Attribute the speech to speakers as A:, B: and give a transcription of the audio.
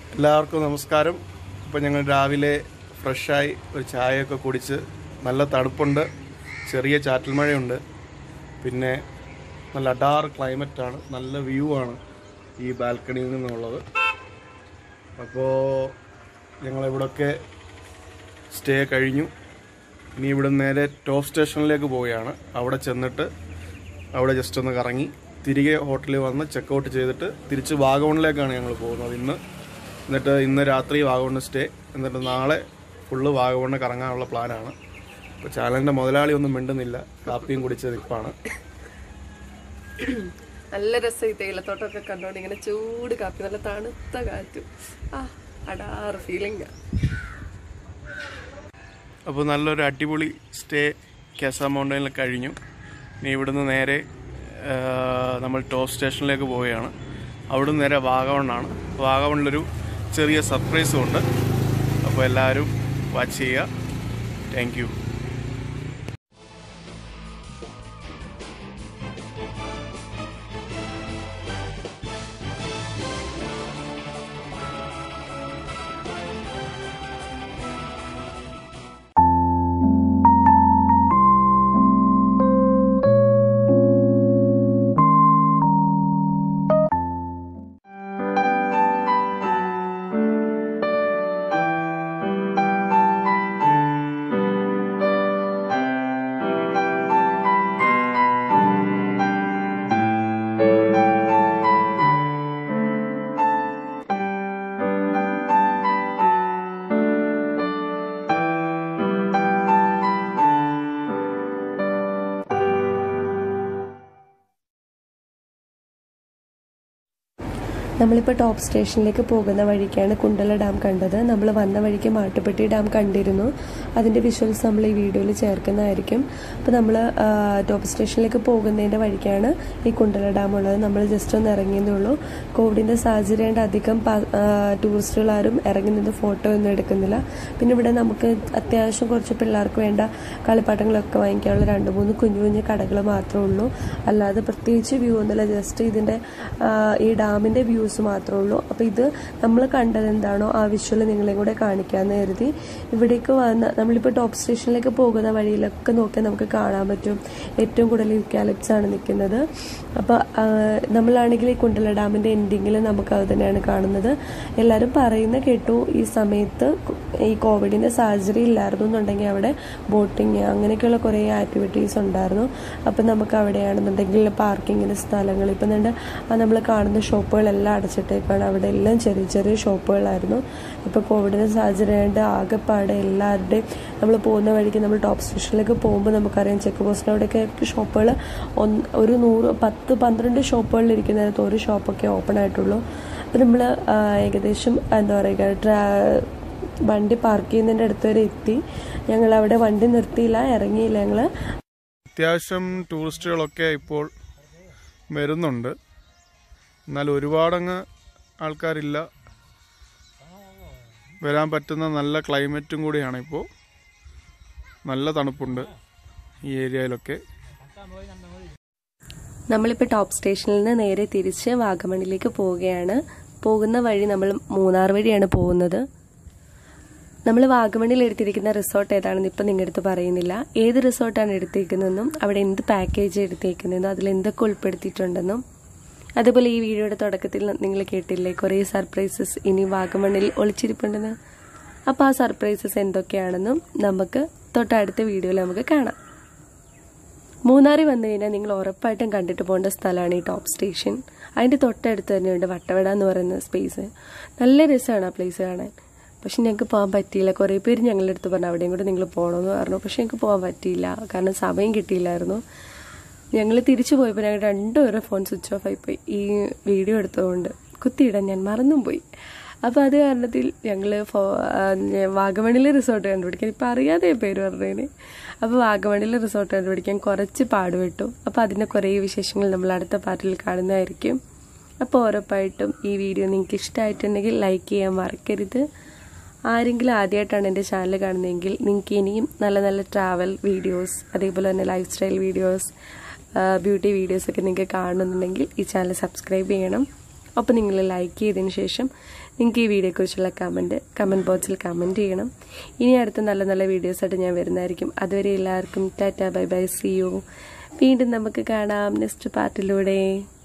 A: എല്ലാവർക്കും നമസ്കാരം ഇപ്പം ഞങ്ങൾ രാവിലെ ഫ്രഷായി ഒരു ചായയൊക്കെ കുടിച്ച് നല്ല തണുപ്പുണ്ട് ചെറിയ ചാറ്റൽ മഴയുണ്ട് പിന്നെ നല്ല അഡാർ ക്ലൈമറ്റാണ് നല്ല വ്യൂ ആണ് ഈ ബാൽക്കണിയിൽ നിന്നുള്ളത് അപ്പോൾ ഞങ്ങളിവിടൊക്കെ സ്റ്റേ കഴിഞ്ഞു ഇനി ഇവിടെ നേരെ ടോപ്പ് സ്റ്റേഷനിലേക്ക് പോവുകയാണ് അവിടെ ചെന്നിട്ട് അവിടെ ജസ്റ്റ് ഒന്ന് കറങ്ങി തിരികെ ഹോട്ടലിൽ വന്ന് ചെക്കൗട്ട് ചെയ്തിട്ട് തിരിച്ച് വാഗമണിലേക്കാണ് ഞങ്ങൾ പോകുന്നത് ഇന്ന് എന്നിട്ട് ഇന്ന് രാത്രി വാഗമണ് സ്റ്റേ എന്നിട്ട് നാളെ ഫുള്ള് വാഗമണ് കറങ്ങാനുള്ള പ്ലാനാണ് ഇപ്പോൾ ചാനലിൻ്റെ മുതലാളി ഒന്നും മിണ്ടുന്നില്ല കാപ്പിയും കുടിച്ച നിൽപ്പാണ്
B: നല്ല രസം ഈ തേയിലത്തോട്ടമൊക്കെ കണ്ടോണ്ട് ഇങ്ങനെ ചൂട് കാപ്പി നല്ല തണുത്ത കാറ്റും ആ അടാറ് ഫീലിംഗ്
A: അപ്പോൾ നല്ലൊരു അടിപൊളി സ്റ്റേ കേസ മൗണ്ടനിൽ കഴിഞ്ഞു ഇനി ഇവിടുന്ന് നേരെ ആ, നമ്മൾ ടോപ്പ് സ്റ്റേഷനിലേക്ക് പോവുകയാണ് അവിടുന്ന് നേരെ വാഗമണ്ണാണ് വാഗമണ്ണിലൊരു ചെറിയ സർപ്രൈസും ഉണ്ട് അപ്പോൾ എല്ലാവരും വാച്ച് ചെയ്യുക താങ്ക് യു
B: നമ്മളിപ്പോൾ ടോപ്പ് സ്റ്റേഷനിലേക്ക് പോകുന്ന വഴിക്കാണ് കുണ്ടല ഡാം കണ്ടത് നമ്മൾ വന്ന വഴിക്ക് മാട്ടുപ്പെട്ടി ഡാം കണ്ടിരുന്നു അതിൻ്റെ വിഷ്വൽസ് നമ്മൾ ഈ വീഡിയോയിൽ ചേർക്കുന്നതായിരിക്കും അപ്പോൾ നമ്മൾ ടോപ്പ് സ്റ്റേഷനിലേക്ക് പോകുന്നതിൻ്റെ വഴിക്കാണ് ഈ കുണ്ടല ഡാം ഉള്ളത് നമ്മൾ ജസ്റ്റ് ഒന്ന് ഇറങ്ങിയതേ ഉള്ളൂ കോവിഡിൻ്റെ സാഹചര്യം കൊണ്ട് അധികം പ- ആ, ടൂറിസ്റ്റുകൾ ആരും ഇറങ്ങി നിന്ന് ഫോട്ടോ ഒന്നും എടുക്കുന്നില്ല പിന്നെ ഇവിടെ നമുക്ക് അത്യാവശ്യം കുറച്ച് പിള്ളേർക്ക് വേണ്ട കളിപ്പാട്ടങ്ങളൊക്കെ വാങ്ങിക്കാനുള്ള രണ്ട് മൂന്ന് കുഞ്ഞു കുഞ്ഞു കടകൾ മാത്രമേ ഉള്ളൂ അല്ലാതെ പ്രത്യേകിച്ച് വ്യൂ ഒന്നുമില്ല ജസ്റ്റ് ഇതിൻ്റെ ആ, ഈ ഡാമിൻ്റെ വ്യൂസ് മാത്രമേ ഉള്ളൂ അപ്പോൾ ഇത് നമ്മൾ കണ്ടത് എന്താണോ ആ വിഷ്വൽ നിങ്ങളെയും കൂടെ കാണിക്കാമെന്ന് കരുതി ഇവിടേക്ക് വന്ന് നമ്മളിപ്പോൾ ടോപ്പ് സ്റ്റേഷനിലേക്ക് പോകുന്ന വഴിയിലൊക്കെ നോക്കിയാൽ നമുക്ക് കാണാൻ പറ്റും ഏറ്റവും കൂടുതൽ യുക്കാലിപ്സ് ആണ് നിൽക്കുന്നത് അപ്പോൾ നമ്മളാണെങ്കിൽ ഈ കുണ്ടല ഡാമിൻ്റെ എൻഡിങ്ങിൽ നമുക്ക് അത് തന്നെയാണ് കാണുന്നത് എല്ലാവരും പറയുന്ന കേട്ടു ഈ സമയത്ത് കു- ഈ കോവിഡിൻ്റെ സാഹചര്യം ഇല്ലായിരുന്നു എന്നുണ്ടെങ്കിൽ അവിടെ ബോട്ടിങ് അങ്ങനെയൊക്കെയുള്ള കുറേ ആക്ടിവിറ്റീസ് ഉണ്ടായിരുന്നു അപ്പം നമുക്ക് അവിടെയാണെന്നുണ്ടെങ്കിൽ പാർക്കിങ്ങിന് സ്ഥലങ്ങൾ ഇപ്പം തന്നെ നമ്മൾ കാണുന്ന ഷോപ്പുകളെല്ലാം അടച്ചിട്ടേക്കാണ് അവിടെ എല്ലാം ചെറിയ ചെറിയ ഷോപ്പുകളായിരുന്നു ഇപ്പോൾ കോവിഡിൻ്റെ സാഹചര്യം ആയതുകൊണ്ട് ആകെപ്പാടെ എല്ലാവരുടെയും നമ്മൾ പോകുന്ന വഴിക്ക് നമ്മൾ ടോപ്പ് സ്റ്റേഷനിലേക്ക് പോകുമ്പോൾ നമുക്കറിയാം ചെക്ക് പോസ്റ്റിൻ്റെ അവിടെയൊക്കെ ഷോപ്പുകൾ ഒന്ന് ഒരു നൂറ് പത്ത് പന്ത്രണ്ട് ഷോപ്പുകളിൽ ഇരിക്കുന്നതിനകത്ത് ഒരു ഷോപ്പൊക്കെ ഓപ്പൺ ആയിട്ടുള്ളൂ അപ്പോൾ നമ്മൾ ഏകദേശം എന്താ പറയുക ട്രാ വണ്ടി പാർക്ക് ചെയ്യുന്നതിൻ്റെ അടുത്ത് വരെ എത്തി ഞങ്ങൾ അവിടെ വണ്ടി നിർത്തിയില്ല ഇറങ്ങിയില്ല ഞങ്ങൾ
A: അത്യാവശ്യം ടൂറിസ്റ്റുകളൊക്കെ ഇപ്പോൾ വരുന്നുണ്ട് എന്നാൽ ഒരുപാടങ്ങ് ആൾക്കാരില്ല വരാൻ പറ്റുന്ന നല്ല ക്ലൈമറ്റും കൂടിയാണ് ഇപ്പോൾ നല്ല തണുപ്പുണ്ട് ഈ ഏരിയയിലൊക്കെ
B: നമ്മളിപ്പോൾ ടോപ്പ് സ്റ്റേഷനിൽ നിന്ന് നേരെ തിരിച്ച് വാഗമണിലേക്ക് പോവുകയാണ് പോകുന്ന വഴി നമ്മൾ മൂന്നാർ വഴിയാണ് പോകുന്നത് നമ്മൾ വാഗമണിൽ എടുത്തിരിക്കുന്ന റിസോർട്ട് ഏതാണെന്ന് ഇപ്പം നിങ്ങളുടെ അടുത്ത് പറയുന്നില്ല ഏത് റിസോർട്ടാണ് എടുത്തിരിക്കുന്നതെന്നും അവിടെ എന്ത് പാക്കേജ് എടുത്തിരിക്കുന്നതെന്നും അതിൽ എന്തൊക്കെ ഉൾപ്പെടുത്തിയിട്ടുണ്ടെന്നും അതുപോലെ ഈ വീഡിയോയുടെ തുടക്കത്തിൽ നിങ്ങൾ കേട്ടില്ലേ കുറേ സർപ്രൈസസ് ഇനി വാഗമണിൽ ഒളിച്ചിരിപ്പുണ്ടെന്ന് അപ്പോൾ ആ സർപ്രൈസസ് എന്തൊക്കെയാണെന്നും നമുക്ക് തൊട്ടടുത്ത വീഡിയോയിൽ നമുക്ക് കാണാം മൂന്നാറിൽ വന്നു കഴിഞ്ഞാൽ നിങ്ങൾ ഉറപ്പായിട്ടും കണ്ടിട്ട് പോകേണ്ട സ്ഥലമാണ് ഈ ടോപ്പ് സ്റ്റേഷൻ അതിൻ്റെ തൊട്ടടുത്ത് തന്നെയുണ്ട് വട്ടവട എന്ന് പറയുന്ന സ്പേസ് നല്ല രസമാണ് ആ പ്ലേസ് കാണാൻ പക്ഷെ ഞങ്ങൾക്ക് പോകാൻ പറ്റിയില്ല കുറേ പേര് ഞങ്ങളുടെ അടുത്ത് പറഞ്ഞു അവിടെയും കൂടെ നിങ്ങൾ പോകണമെന്ന് പറഞ്ഞു പക്ഷെ ഞങ്ങൾക്ക് പോകാൻ പറ്റിയില്ല കാരണം സമയം കിട്ടിയില്ലായിരുന്നു ഞങ്ങൾ തിരിച്ചു പോയപ്പോൾ ഞങ്ങൾ രണ്ടുപേരും ഫോൺ സ്വിച്ച് ഓഫ് ആയിപ്പോയി ഈ വീഡിയോ എടുത്തതുകൊണ്ട് കുത്തിയിടാൻ ഞാൻ മറന്നും പോയി അപ്പോൾ അത് കാരണത്തിൽ ഞങ്ങൾ ഫോ വാഗമണിലെ റിസോർട്ട് കണ്ടുപിടിക്കാൻ ഇപ്പം അറിയാതെ പേര് പറഞ്ഞതിന് അപ്പോൾ വാഗമണിലെ റിസോർട്ട് കണ്ടുപിടിക്കാൻ കുറച്ച് പാടുപെട്ടു അപ്പോൾ അതിൻ്റെ കുറേ വിശേഷങ്ങൾ നമ്മൾ അടുത്ത പാർട്ടിൽ കാണുന്നതായിരിക്കും അപ്പോൾ ഉറപ്പായിട്ടും ഈ വീഡിയോ നിങ്ങൾക്ക് ഇഷ്ടമായിട്ടുണ്ടെങ്കിൽ ലൈക്ക് ചെയ്യാൻ മറക്കരുത് ആരെങ്കിലും ആദ്യമായിട്ടാണ് എൻ്റെ ചാനൽ കാണുന്നതെങ്കിൽ നിങ്ങൾക്ക് ഇനിയും നല്ല നല്ല ട്രാവൽ വീഡിയോസ് അതേപോലെ തന്നെ ലൈഫ് സ്റ്റൈൽ വീഡിയോസ് ബ്യൂട്ടി വീഡിയോസൊക്കെ നിങ്ങൾക്ക് കാണുന്നുണ്ടെങ്കിൽ ഈ ചാനൽ സബ്സ്ക്രൈബ് ചെയ്യണം അപ്പോൾ നിങ്ങൾ ലൈക്ക് ചെയ്തതിന് ശേഷം നിങ്ങൾക്ക് ഈ വീഡിയോയെക്കുറിച്ചുള്ള കമൻറ്റ് കമൻറ്റ് ബോക്സിൽ കമൻറ്റ് ചെയ്യണം ഇനി അടുത്ത നല്ല നല്ല വീഡിയോസായിട്ട് ഞാൻ വരുന്നതായിരിക്കും അതുവരെ എല്ലാവർക്കും tata bye bye see you വീണ്ടും നമുക്ക് കാണാം നെക്സ്റ്റ് പാർട്ടിലൂടെ